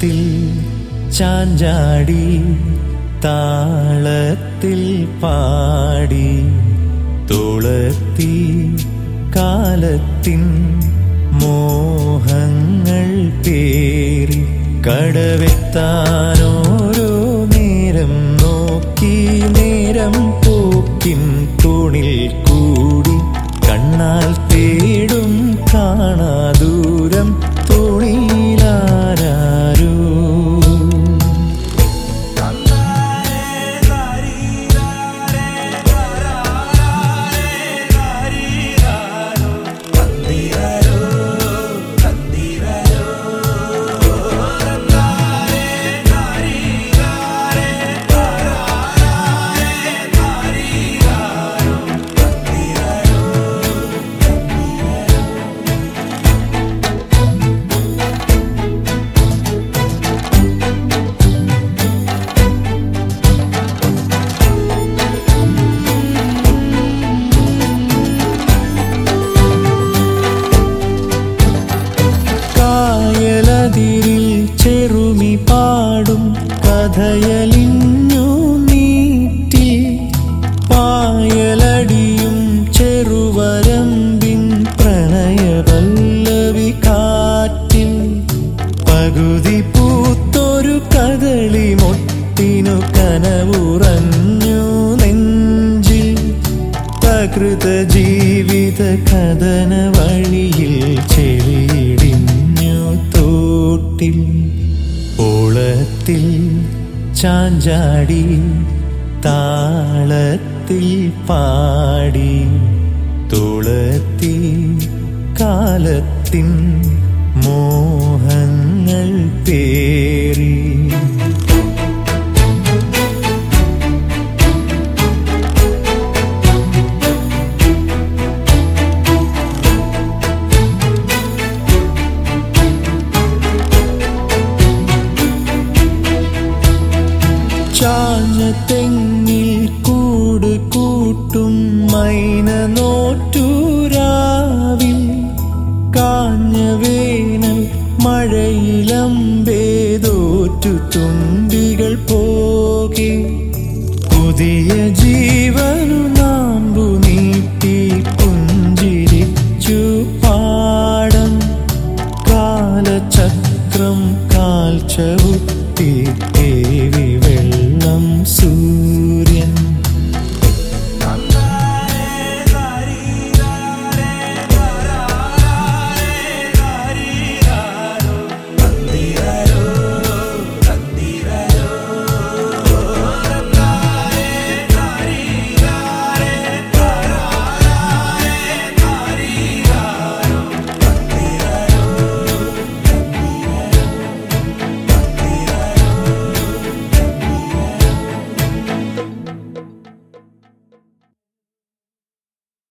ഓളത്തിൽ ചാഞ്ചാടി താളത്തിൽ പാടി തുളത്തി കാലത്തിൻ മോഹങ്ങൾ പേറി കടവെത്താനോരോ നേരം നോക്കി നേരം പോക്കിൻ തൂണിൽ കൂടി കണ്ണാൽ തേടും കാണാദൂരം തുണിയിലാരോ കായലതിരിൽ ചെറുമി പാടും കഥയലിഞ്ഞു നീറ്റി പായലടിയും ചെറുവരമ്പിൻ പ്രണയവല്ലവി കാറ്റിൽ പകുതി പൂത്തൊരു കദളി മൊട്ടിനു കനവുറഞ്ഞു നെഞ്ചിൽ പ്രകൃത ജീവിത കഥന വഴിയിൽ ചെളിയിടിഞ്ഞു തോട്ടിൽ ഓളത്തിൽ ചാഞ്ചാടി താളത്തിൽ പാടി തുളത്തി കാലത്തിൻ മോഹങ്ങൾ പേറി ചാഞ്ഞ തെങ്ങിൽ കൂട് കൂട്ടും മൈന നോറ്റൂരാവിൽ കാഞ്ഞ വേനൽ മഴയിലമ്പേതോറ്റു തുമ്പ